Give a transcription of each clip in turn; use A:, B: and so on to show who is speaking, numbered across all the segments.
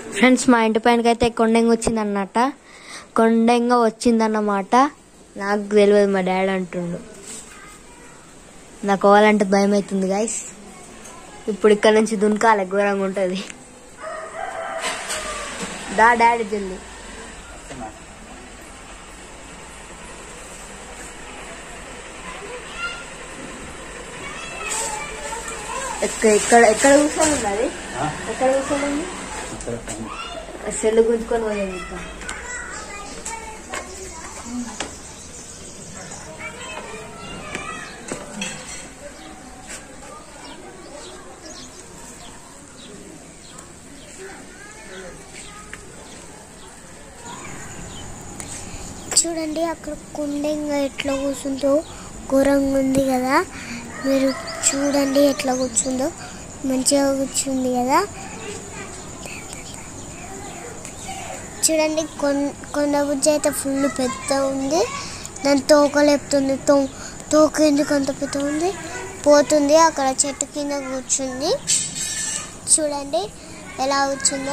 A: Friends మా ఇంటి పైనకైతే కొండెంగ వచ్చిందన్నమాట కొండెంగ వచ్చిందన్నమాట నాకు తెలియదు మా డాడీ అంటుండు నాకు పోవాలంటే భయం అవుతుంది గాయస్ ఇప్పుడు ఇక్కడ నుంచి దునకాలి ఘోరంగా ఉంటుంది దా డాడీ జల్ది ఎక్క- ఎక్కడ ఎక్కడ కూర్చొని ఉంది అది ఎక్కడ కూర్చొని ఉంది సెల్లు గుంజుకొని పోయింది ఇంకా
B: చూడండి అక్కడ కుండెంగా ఎట్లా కూర్చుందో ఘోరంగా ఉంది కదా మీరు చూడండి ఎట్లా కూర్చుందో మంచిగా కూర్చుంది కదా చూడండి కొన్ కొండ బుజ్జి అయితే ఫుల్ పెద్ద ఉంది దాని తోక లేపుతుంది తో తోక ఎందుకు అంత పెద్ద ఉంది పోతుంది అక్కడ చెట్టు కింద కూర్చుంది చూడండి ఎలా కూర్చుందో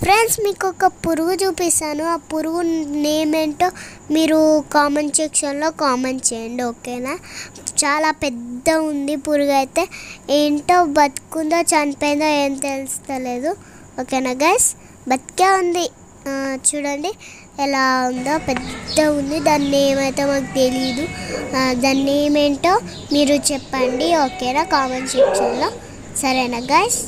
B: ఫ్రెండ్స్ మీకు ఒక పురుగు చూపిస్తాను ఆ పురుగు నేమ్ ఏంటో మీరు కామెంట్ సెక్షన్లో కామెంట్ చేయండి ఓకేనా చాలా పెద్ద ఉంది పురుగు అయితే ఏంటో బతుకుందో చనిపోయిందో ఏం తెలుస్తలేదు ఓకేనా గైస్ బతికే ఉంది ఆ, చూడండి ఎలా ఉందో పెద్ద ఉంది దాని నేమ్ అయితే మాకు తెలియదు ఆ, దాని నేమ్ ఏంటో మీరు చెప్పండి ఓకేనా కామెంట్ సెక్షన్లో సరేనా గైస్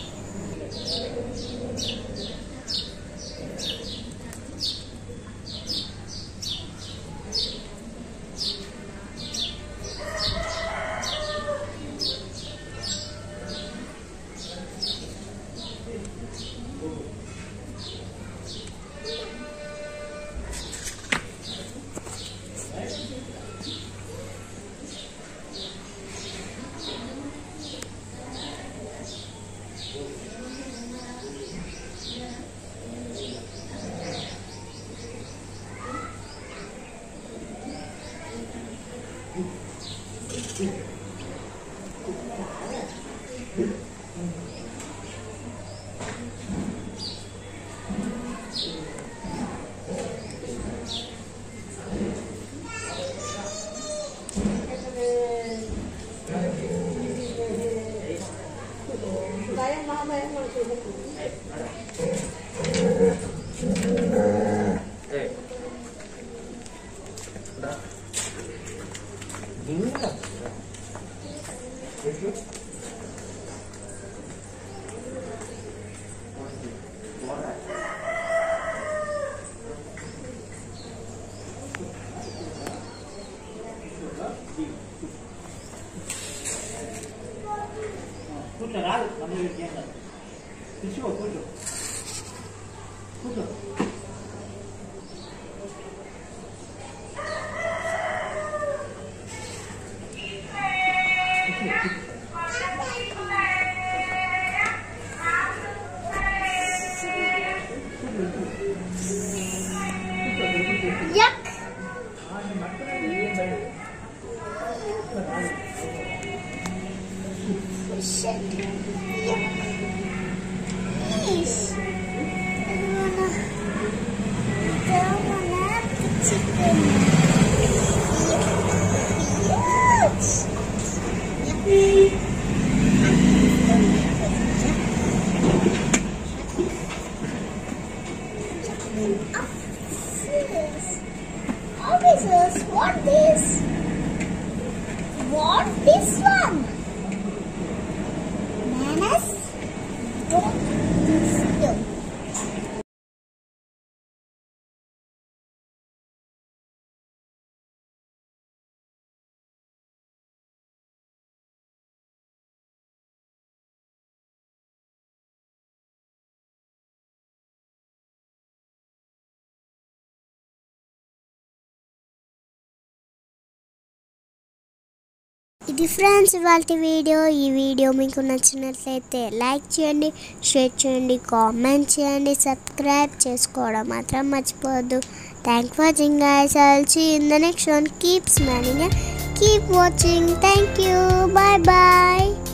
C: కూర్చో రాదు నన్ను ఏం కాదు కూర్చో కూర్చో కూర్చో
B: Yuck! Shit. Yuck. Please. I don't wanna. I don't wanna have the chicken. Yuck. Officers. Officers, what this? What this one? Manners? What this? ఇది ఫ్రెండ్స్ ఇవాళ వీడియో ఈ వీడియో మీకు నచ్చినట్లయితే లైక్ చేయండి షేర్ చేయండి కామెంట్ చేయండి సబ్స్క్రైబ్ చేసుకోవడం మాత్రం మర్చిపోవద్దు thank for watching guys I'll see in the next one keep smiling keep watching thank you bye bye